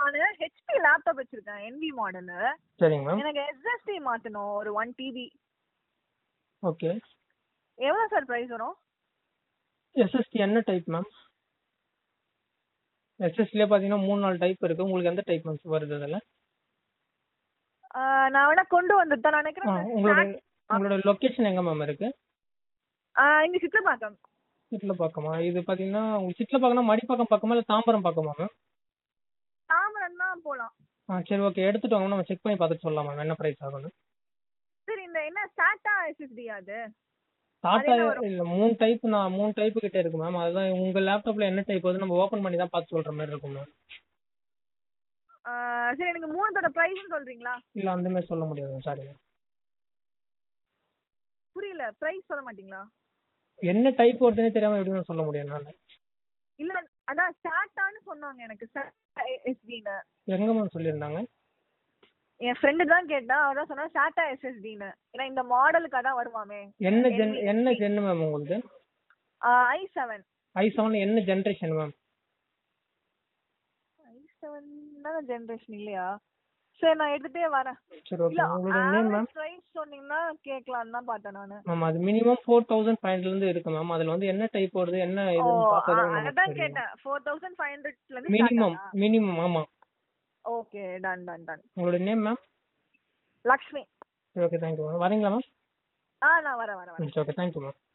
நானு HP laptop வச்சிருக்கேன் NV model சரிங்க மேம் எனக்கு எஸ்எஸ்டி மாத்தணும் ஒரு ஒன் டிபி ஓகே எவ்வளோ சார் ப்ரைஸ் வரும் எஸ்எஸ்டி என்ன டைப் மேம் எஸ்எஸ்டிலே பார்த்தீங்கன்னா மூணு நாலு டைப் இருக்கு உங்களுக்கு எந்த டைப் மேம் வருது அதில் ஆஹ் நான் வேணா கொண்டு வந்துட்டு தான் நான் ஆ நினைக்கிறேன் உங்களோட உங்களோட லொக்கேஷன் எங்கே மேம் இருக்கு ஆஹ் இங்க சித்தப்பாக்கம் சிட்லப்பாக்கமா இது பார்த்தீங்கன்னா உங்களுக்கு சிட்லப்பாக்கம்னா மடிப்பாக்கம் பக்கமா இல்லை தாம்பரம் பக்கமா மேம் தாம்பரம் தான் போலாம் ஆ சரி ஓகே எடுத்துட்டு வாங்க நம்ம செக் பண்ணி பார்த்துட்டு சொல்லலாம் மேம் என்ன ப்ரைஸ் ஆகும்னு சரி இந்த என்ன சாட்டா எஸ்எஸ்டி அது டாட்டா என்ன வரும்? இல்லை மூணு டைப் நான் மூணு டைப் கிட்ட இருக்கு மேம் அதுதான் உங்கள் லேப்டாப்பில் என்ன டைப் வருது நம்ம ஓப்பன் பண்ணி தான் பார்த்து சொல்கிற மாதிரி இருக்கும் மேம் ஆஹ் சரி எனக்கு மூணுத்தோட ப்ரைஸ் சொல்றீங்களா இல்லை அந்த மாதிரி சொல்ல முடியாது சாரி மேம் புரியல ப்ரைஸ் சொல்ல மாட்டீங்களா என்ன டைப் வருதுன்னே தெரியாமல் எப்படி மேம் சொல்ல முடியும் நான் இல்ல அதான் சாட்டான்னு சொன்னாங்க எனக்கு எஸ்டின்னு எங்கே மேம் சொல்லியிருந்தாங்க என் ஃப்ரெண்டு தான் கேட்டா அவர் தான் சொன்னா சாட்டா எஸ்எஸ்டின்னு ஏன்னா இந்த மாடலுக்கு அதான் வருவாமே என்ன ஜென் NVSP. என்ன ஜென் மேம் உங்களுக்கு ஐ செவன் ஐ செவன் என்ன ஜென்ரேஷன் மேம் ஐ செவன் தான் ஜென்ரேஷன் இல்லையா சரி நான் எடுத்துட்டே வரேன் சரி ஓகே இல்ல உங்களோட நேம் மேம் ப்ரைஸ் சொன்னீங்கன்னா கேட்கலான்னு தான் பார்த்தேன் நானு மேம் அது மினிமம் ஃபோர் தௌசண்ட் ஃபைவ் ஹண்ட்ரட்லேருந்து இருக்கு மேம் அதில் வந்து என்ன டைப் வருது என்ன ஓ இதுன்னு பார்த்தா தான் ஆ, நமக்கு அதான் தெரியும் கேட்டேன் ஃபோர் தௌசண்ட் ஃபைவ் ஹண்ட்ரட்ல இருந்து மினிமம் மினிமம் ஆமாம் ஓகே டன் டன் டன் உங்களோட நேம் மேம் லக்ஷ்மி சரி ஓகே தேங்க்யூ மேம் வரீங்களா மேம் ஆ நான் வரேன் வரேன் வரேன் ம் ஓகே தேங்க்யூ மேம்